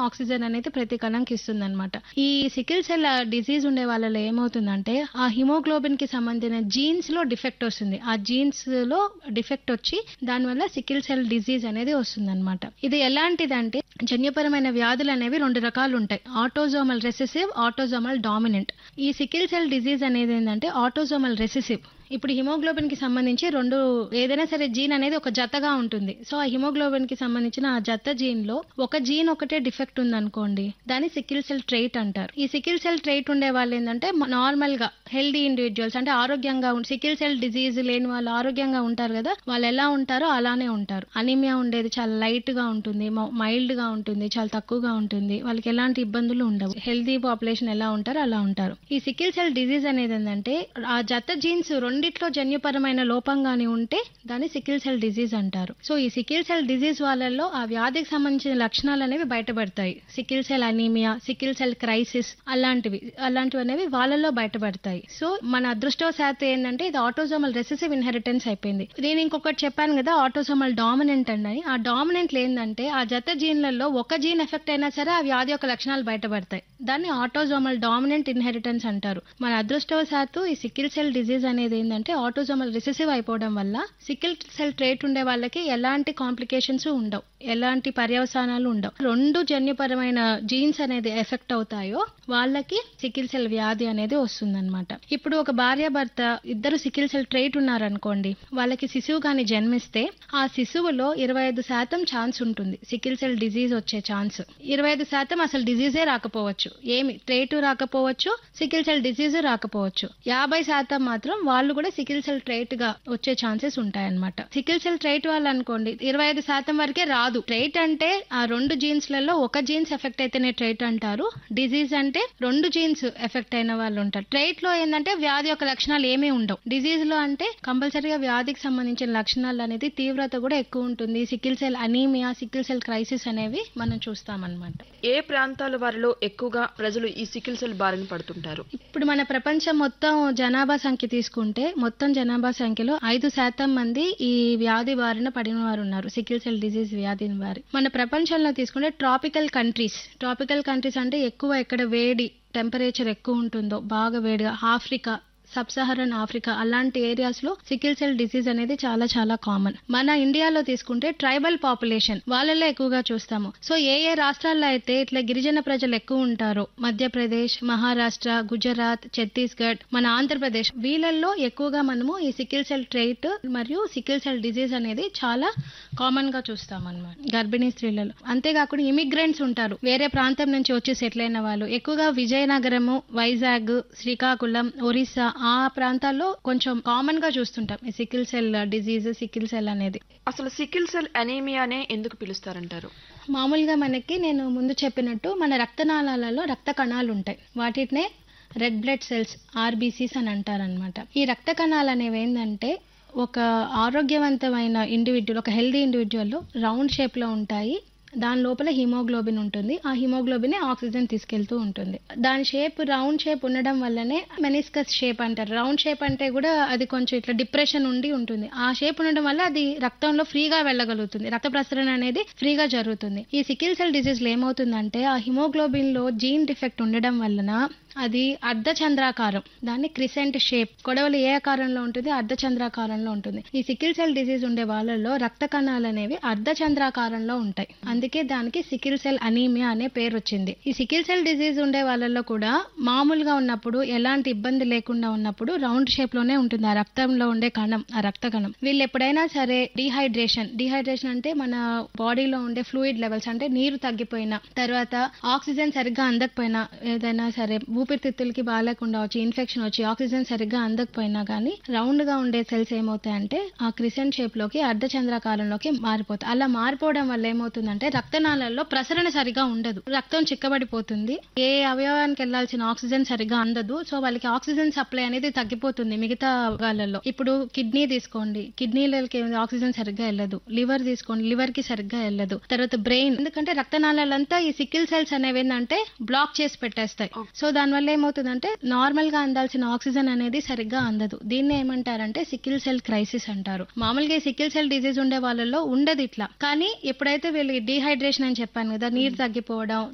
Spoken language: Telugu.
ఆక్సిజన్ అనేది ప్రతి కణంకి ఇస్తుంది అనమాట ఈ సికిల్ సెల్ డిసీజ్ ఉండే వాళ్ళలో ఏమవుతుందంటే ఆ హిమోగ్లోబిన్ కి సంబంధించిన జీన్స్ లో డిఫెక్ట్ వస్తుంది ఆ జీన్స్ లో డిఫెక్ట్ వచ్చి దానివల్ల సికిల్ సెల్ డిసీజ్ అనేది వస్తుంది అనమాట ఇది ఎలాంటిదంటే జన్యుపరమైన వ్యాధులు అనేవి రెండు రకాలు ఉంటాయి ఆటోజోమల్ రెసెసివ్ ఆటోజోమల్ డామినెంట్ ఈ సికిల్ సెల్ డిసీజ్ అనేది ఏంటంటే ఆటోజోమల్ రెసెసివ్ ఇప్పుడు హిమోగ్లోబిన్ కి సంబంధించి రెండు ఏదైనా సరే జీన్ అనేది ఒక జతగా ఉంటుంది సో ఆ హిమోగ్లోబిన్ కి సంబంధించిన ఆ జత జీన్ లో ఒక జీన్ ఒకటే డిఫెక్ట్ ఉందనుకోండి దాన్ని సికిల్ సెల్ ట్రైట్ అంటారు ఈ సికిల్ సెల్ ట్రైట్ ఉండే వాళ్ళు ఏంటంటే నార్మల్ గా హెల్దీ ఇండివిజువల్స్ అంటే ఆరోగ్యంగా సికిల్ సెల్ డిజీజ్ లేని వాళ్ళు ఆరోగ్యంగా ఉంటారు కదా వాళ్ళు ఎలా ఉంటారో అలానే ఉంటారు అనీమియా ఉండేది చాలా లైట్ గా ఉంటుంది మైల్డ్ గా ఉంటుంది చాలా తక్కువగా ఉంటుంది వాళ్ళకి ఎలాంటి ఇబ్బందులు ఉండవు హెల్దీ పాపులేషన్ ఎలా ఉంటారో అలా ఉంటారు ఈ సికిల్ సెల్ డిజీజ్ అనేది ఏంటంటే ఆ జత జీన్స్ రెండిట్లో జన్యుపరమైన లోపంగానే ఉంటే దాన్ని సికిల్ సెల్ డిజీజ్ అంటారు సో ఈ సికిల్ సెల్ డిజీజ్ వాళ్ళల్లో ఆ వ్యాధికి సంబంధించిన లక్షణాలు అనేవి బయటపడతాయి sickle cell anaemia sickle cell crisis అలాంటివి అలాంటివి అనేవి వాళ్ళలో బయటపడతాయి సో మన అదృష్టవశాత్తు ఏంటంటే ఇది ఆటోజోమల్ రెసెసివ్ ఇన్హెరిటెన్స్ అయిపోయింది నేను ఇంకొకటి చెప్పాను కదా ఆటోజోమల్ డామినెంట్ అని ఆ డామినెంట్ ఏంటంటే ఆ జత జీన్లలో ఒక జీన్ ఎఫెక్ట్ అయినా సరే ఆ వ్యాధి యొక్క లక్షణాలు బయటపడతాయి దాన్ని ఆటోజోమల్ డామినెంట్ ఇన్హెరిటెన్స్ అంటారు మన అదృష్టవశాత్తు ఈ సికిల్ సెల్ డిజీజ్ అనేది ఏంటంటే ఆటోజోమల్ రిసెసివ్ అయిపోవడం వల్ల సికిల్ సెల్ ట్రేట్ ఉండే వాళ్ళకి ఎలాంటి కాంప్లికేషన్స్ ఉండవు ఎలాంటి పర్యవసానాలు ఉండవు రెండు జన్యుపరమైన జీన్స్ అనేది ఎఫెక్ట్ అవుతాయో వాళ్ళకి సికిల్ సెల్ వ్యాధి అనేది వస్తుందన్నమాట ఇప్పుడు ఒక భార్య భర్త ఇద్దరు సికిల్ సెల్ ట్రేట్ ఉన్నారనుకోండి వాళ్ళకి శిశువు కానీ జన్మిస్తే ఆ శిశువులో ఇరవై ఐదు శాతం ఛాన్స్ ఉంటుంది సికిల్ సెల్ డిజీజ్ వచ్చే ఛాన్స్ ఇరవై ఐదు శాతం అసలు డిజీజే రాకపోవచ్చు ఏమి ట్రేటు రాకపోవచ్చు సికిల్ సెల్ డిజీజ్ రాకపోవచ్చు యాభై శాతం మాత్రం వాళ్ళు కూడా సికిల్ సెల్ ట్రైట్ గా వచ్చే ఛాన్సెస్ ఉంటాయన్నమాట సికిల్ సెల్ ట్రైట్ వాళ్ళు అనుకోండి ఇరవై ఐదు శాతం వరకే రాదు ట్రైట్ అంటే ఆ రెండు జీన్స్ లలో ఒక జీన్స్ ఎఫెక్ట్ అయితేనే ట్రైట్ అంటారు డిజీజ్ అంటే రెండు జీన్స్ ఎఫెక్ట్ అయిన వాళ్ళు ఉంటారు ట్రైట్ లో ఏంటంటే వ్యాధి యొక్క లక్షణాలు ఏమీ ఉండవు డిజీజ్ లో అంటే కంపల్సరీగా వ్యాధికి సంబంధించిన లక్షణాలు అనేది తీవ్రత కూడా ఎక్కువ ఉంటుంది sickle cell anaemia sickle cell crisis అనేవి మనం చూస్తామన్నమాట ఏ ప్రాంతాల వారిలో ఎక్కువగా ప్రజలు ఈ సికిల్ సెల్ బారిన పడుతుంటారు ఇప్పుడు మన ప్రపంచం మొత్తం జనాభా సంఖ్య తీసుకుంటే మొత్తం జనాభా సంఖ్యలో ఐదు శాతం మంది ఈ వ్యాధి బారిన పడిన వారు ఉన్నారు సికిల్ సెల్ డిజీజ్ వ్యాధి వారి మన ప్రపంచంలో తీసుకుంటే ట్రాపికల్ కంట్రీస్ ట్రాపికల్ కంట్రీస్ అంటే ఎక్కువ ఎక్కడ వేడి టెంపరేచర్ ఎక్కువ ఉంటుందో బాగా వేడిగా ఆఫ్రికా సబ్ సహరన్ ఆఫ్రికా అలాంటి ఏరియాస్ లో సికిల్ సెల్ డిసీజ్ అనేది చాలా చాలా కామన్ మన ఇండియాలో తీసుకుంటే ట్రైబల్ పాపులేషన్ వాళ్ళలో ఎక్కువగా చూస్తాము సో ఏ ఏ రాష్ట్రాల్లో అయితే ఇట్లా గిరిజన ప్రజలు ఎక్కువ ఉంటారో మధ్యప్రదేశ్ మహారాష్ట్ర గుజరాత్ ఛత్తీస్గఢ్ మన ఆంధ్రప్రదేశ్ వీళ్ళల్లో ఎక్కువగా మనము ఈ సికిల్ సెల్ ట్రైట్ మరియు సికిల్ సెల్ డిసీజ్ అనేది చాలా కామన్ గా చూస్తాం అనమాట గర్భిణీ స్త్రీలలో అంతేకాకుండా ఇమిగ్రెంట్స్ ఉంటారు వేరే ప్రాంతం నుంచి వచ్చి సెటిల్ అయిన వాళ్ళు ఎక్కువగా విజయనగరము వైజాగ్ శ్రీకాకుళం ఒరిస్సా ఆ ప్రాంతాల్లో కొంచెం కామన్ గా చూస్తుంటాం ఈ sickle cell disease sickle cell అనేది అసలు సికిల్ సెల్ అనీమియానే ఎందుకు పిలుస్తారంటారు మామూలుగా మనకి నేను ముందు చెప్పినట్టు మన రక్తనాళాలలో రక్త కణాలు ఉంటాయి వాటినే రెడ్ బ్లడ్ సెల్స్ ఆర్బీసీస్ అని అంటారనమాట ఈ రక్త కణాలు అనేవి ఏంటంటే ఒక ఆరోగ్యవంతమైన ఇండివిజువల్ ఒక హెల్దీ ఇండివిజువల్ రౌండ్ షేప్ లో ఉంటాయి దాని లోపల హిమోగ్లోబిన్ ఉంటుంది ఆ హిమోగ్లోబిన్ ఆక్సిజన్ తీసుకెళ్తూ ఉంటుంది దాని షేప్ రౌండ్ షేప్ ఉండడం వల్లనే మెనిస్కస్ షేప్ అంటారు రౌండ్ షేప్ అంటే కూడా అది కొంచెం ఇట్లా డిప్రెషన్ ఉండి ఉంటుంది ఆ షేప్ ఉండడం వల్ల అది రక్తంలో ఫ్రీగా వెళ్ళగలుగుతుంది రక్త ప్రసరణ అనేది ఫ్రీగా జరుగుతుంది ఈ సికిల్ సెల్ డిసీజ్ లో ఏమవుతుందంటే ఆ హిమోగ్లోబిన్ లో జీన్ డిఫెక్ట్ ఉండడం వలన అది అర్ధచంద్రాకారం దాన్ని క్రిసెంట్ షేప్ కొడవలు ఏ ఆకారంలో ఉంటుంది అర్ధచంద్రాకారంలో ఉంటుంది ఈ సికిల్ సెల్ డిసీజ్ ఉండే వాళ్ళలో రక్త కణాలు అనేవి అర్ధచంద్రాకారంలో ఉంటాయి అందుకే దానికి సికిల్ సెల్ అనీమియా అనే పేరు వచ్చింది ఈ సికిల్ సెల్ డిసీజ్ ఉండే వాళ్ళలో కూడా మామూలుగా ఉన్నప్పుడు ఎలాంటి ఇబ్బంది లేకుండా ఉన్నప్పుడు రౌండ్ షేప్ లోనే ఉంటుంది ఆ రక్తంలో ఉండే కణం ఆ రక్త కణం వీళ్ళు ఎప్పుడైనా సరే డిహైడ్రేషన్ డిహైడ్రేషన్ అంటే మన బాడీలో ఉండే ఫ్లూయిడ్ లెవెల్స్ అంటే నీరు తగ్గిపోయినా తర్వాత ఆక్సిజన్ సరిగ్గా అందకపోయినా ఏదైనా సరే ఊపిరితిత్తులకి బాగాలేకుండా వచ్చి ఇన్ఫెక్షన్ వచ్చి ఆక్సిజన్ సరిగ్గా అందకపోయినా కానీ రౌండ్ గా ఉండే సెల్స్ ఏమవుతాయంటే ఆ క్రిసెంట్ షేప్ లోకి అర్ధచంద్రాకారంలోకి మారిపోతాయి అలా మారిపోవడం వల్ల ఏమవుతుందంటే రక్తనాళాల్లో ప్రసరణ సరిగా ఉండదు రక్తం చిక్కబడిపోతుంది ఏ అవయవానికి వెళ్లాల్సిన ఆక్సిజన్ సరిగ్గా అందదు సో వాళ్ళకి ఆక్సిజన్ సప్లై అనేది తగ్గిపోతుంది మిగతా భాగాలలో ఇప్పుడు కిడ్నీ తీసుకోండి కిడ్నీలకి ఆక్సిజన్ సరిగ్గా వెళ్ళదు లివర్ తీసుకోండి లివర్ కి సరిగ్గా వెళ్ళదు తర్వాత బ్రెయిన్ ఎందుకంటే రక్తనాళాలంతా ఈ సికిల్ సెల్స్ అనేవి ఏంటంటే బ్లాక్ చేసి పెట్టేస్తాయి సో దానివల్ల ఏమవుతుందంటే నార్మల్ గా అందాల్సిన ఆక్సిజన్ అనేది సరిగ్గా అందదు దీన్ని ఏమంటారంటే సికిల్ సెల్ క్రైసిస్ అంటారు మామూలుగా ఈ సికిల్ సెల్ డిసీజ్ ఉండే వాళ్ళలో ఉండదు ఇట్లా కానీ ఎప్పుడైతే వీళ్ళకి డీహైడ్రేషన్ అని చెప్పాను కదా నీరు తగ్గిపోవడం